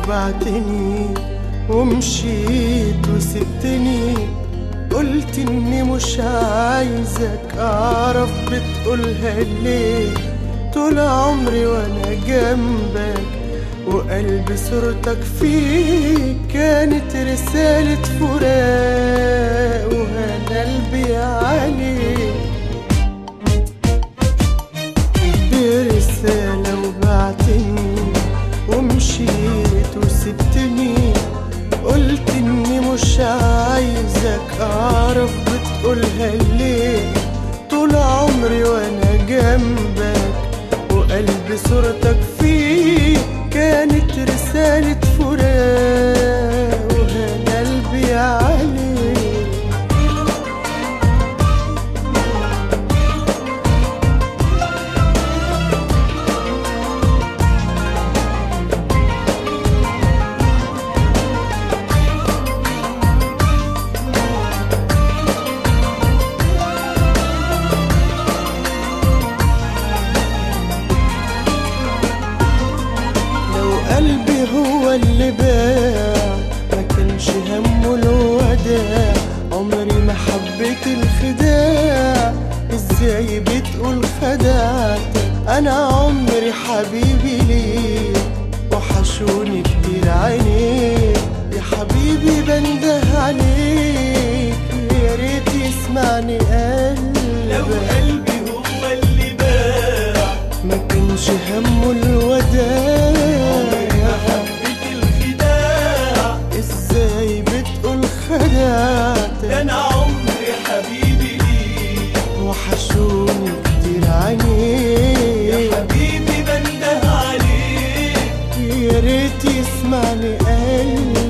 بعتني ومشيت وسبتني قلت اني مش عايزك اعرف بتقولها ليه طول عمري وانا جنبك وقلبي صورتك فيه كانت رسالة فراق وهنا قلبي عليك برسالة وبعتني ومشيت وسبتني قلت اني مش عايزك اعرف بتقولها ليه طول عمري وانا جنبك وقلبي صورتك فيه كانت رسالة فراق وهنا قلبي عليك لو قلبي هو اللي باع ما كانش همه الوداع عمري ما حبيت الخداع ازاي بتقول خدعتك انا عمري حبيبي ليك وحشوني كتير عينيك يا حبيبي بنده عليك يا ريت يسمعني قلبك لو قلبي هو اللي باع ما كانش همه الوداع عمري ما حبيت الخداع ازاي بتقول ده خدعتك انا عمري حبيبي ليك وحشوني كتير يا عينيك حبيبي بنده عليك يا ريت يسمعني قلبك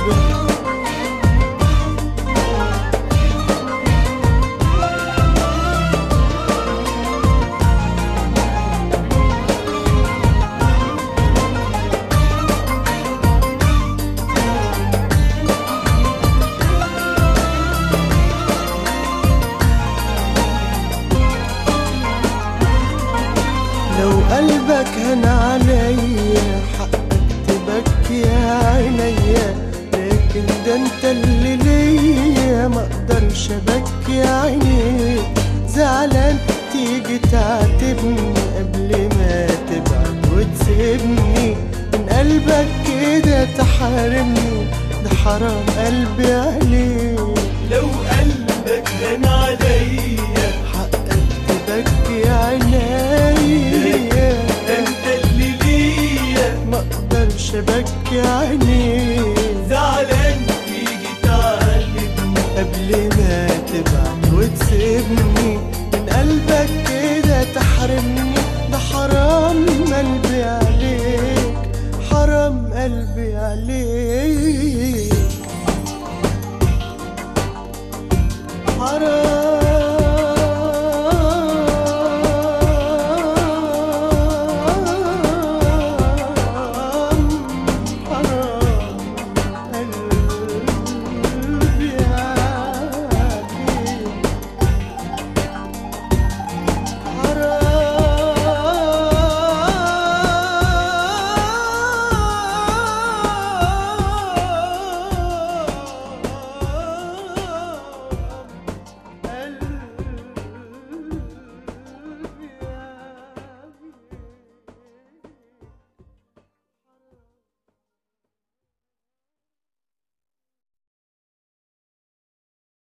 لو قلبك هان عليا حقك تبكي يا عينيا لكن ده انت اللي ليا ما اقدرش ابكي عينيك زعلان تيجي تعاتبني قبل ما تبعد وتسيبني من قلبك كده تحارمني ده حرام قلبي عليك لو قلبك هان عليا حقك تبكي عينيا ده انت اللي ليا ما اقدرش ابكي عينيك زعلان تيجي تعلمني قبل ما تبعد وتسيبني من قلبك كده تحرمني ده حرام قلبي عليك حرام قلبي عليك